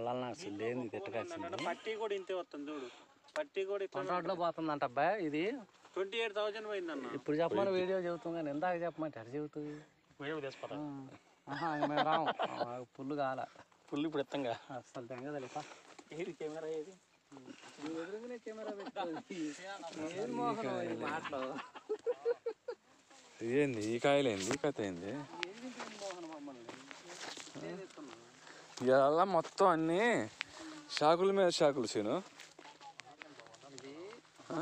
పొలాలు నాకు లేని తిట్టకాల్సింది పట్టి కూడా ఇంతే వస్తుంది చూడు పట్టి కూడా ఇట్లా రోడ్లో పోతుందంట అబ్బాయి ఇది ట్వంటీ ఎయిట్ థౌసండ్ పోయిందన్న ఇప్పుడు చెప్పమని వీడియో చెబుతాం కానీ ఇందాక చెప్పమంటే ఎక్కడ చెబుతుంది వీడియో తీసుకోరా ఆహా మేము రాము పుల్లు కాల ఫుల్ ఇప్పుడు ఎత్తంగా అసలు తెంగదలే ఏది కెమెరా ఏది ఎదురుగానే కెమెరా పెట్టుకోండి ఏం మోహనం ఈ మాటలు ఏంది ఈ కాయలు ఏంది ఈ కథ ఏంది ఇలా మొత్తం అన్ని షాకుల మీద షాకులు సీను ఆ?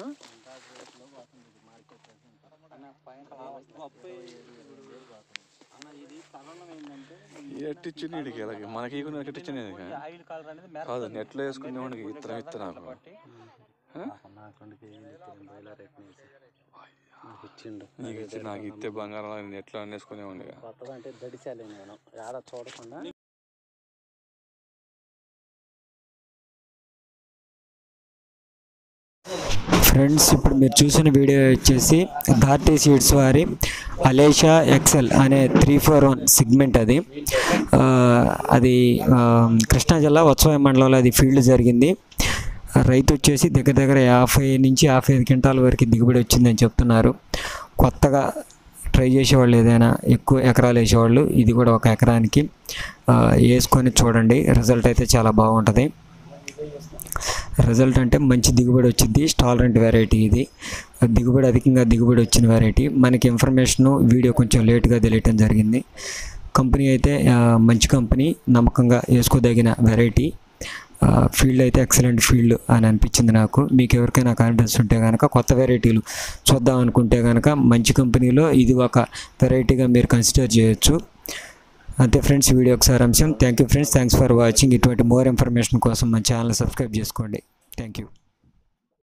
ఇది కారణం ఏంటంటే ఎట్టిచ్చింది వీడికి ఇలాగే మనకి కూడా ఎట్టిచ్చింది ఆయిల్ కలర్ అనేది మెర కాదు నెట్లో వేసుకునే వాడికి ఇత్తనం ఇత్త నాకు ఆ? నాకు రెండు కేజీలు ఇచ్చిండు బాయిలర్ రేట్ వేసి నాకు ఇచ్చిండు నీకు ఇచ్చి నాకు ఇస్తే బంగారం లాగా నెట్లో అనేసుకునేవాడిగా కొత్తగా అంటే దడిచాలి నేను ఏడ చూడకుండా ఫ్రెండ్స్ ఇప్పుడు మీరు చూసిన వీడియో వచ్చేసి ధార్టీ సీడ్స్ వారి అలేషా ఎక్సెల్ అనే త్రీ ఫోర్ వన్ సిగ్మెంట్ అది ఆ, అది ఆ, కృష్ణా జిల్లా ఉత్సవ మండలంలో అది ఫీల్డ్ జరిగింది రైతు వచ్చేసి దగ్గర దగ్గర యాభై నుంచి యాభై ఐదు క్వింటాల వరకు దిగుబడి వచ్చిందని చెప్తున్నారు కొత్తగా ట్రై చేసేవాళ్ళు ఏదైనా ఎక్కువ ఎకరాలు వేసేవాళ్ళు ఇది కూడా ఒక ఎకరానికి ఆ, వేసుకొని చూడండి రిజల్ట్ అయితే చాలా బాగుంటుంది రిజల్ట్ అంటే మంచి దిగుబడి వచ్చింది టాలరెంట్ వెరైటీ ఇది దిగుబడి అధికంగా దిగుబడి వచ్చిన వెరైటీ మనకి ఇన్ఫర్మేషన్ వీడియో కొంచెం లేట్గా తెలియటం జరిగింది కంపెనీ అయితే ఆ, మంచి కంపెనీ నమ్మకంగా వేసుకోదగిన వెరైటీ ఫీల్డ్ అయితే ఎక్సలెంట్ ఫీల్డ్ అని అనిపించింది నాకు మీకు ఎవరికైనా కాన్ఫిడెన్స్ ఉంటే కనుక కొత్త వెరైటీలు చూద్దాం అనుకుంటే కనుక మంచి కంపెనీలో ఇది ఒక వెరైటీగా మీరు కన్సిడర్ చేయొచ్చు అంతే ఫ్రెండ్స్ వీడియో ఒకసారి అంశం thank you friends thanks for watching ఇటువంటి మోర్ ఇన్ఫర్మేషన్ కోసం మన ఛానల్ సబ్స్క్రైబ్ చేసుకోండి థ్యాంక్ యూ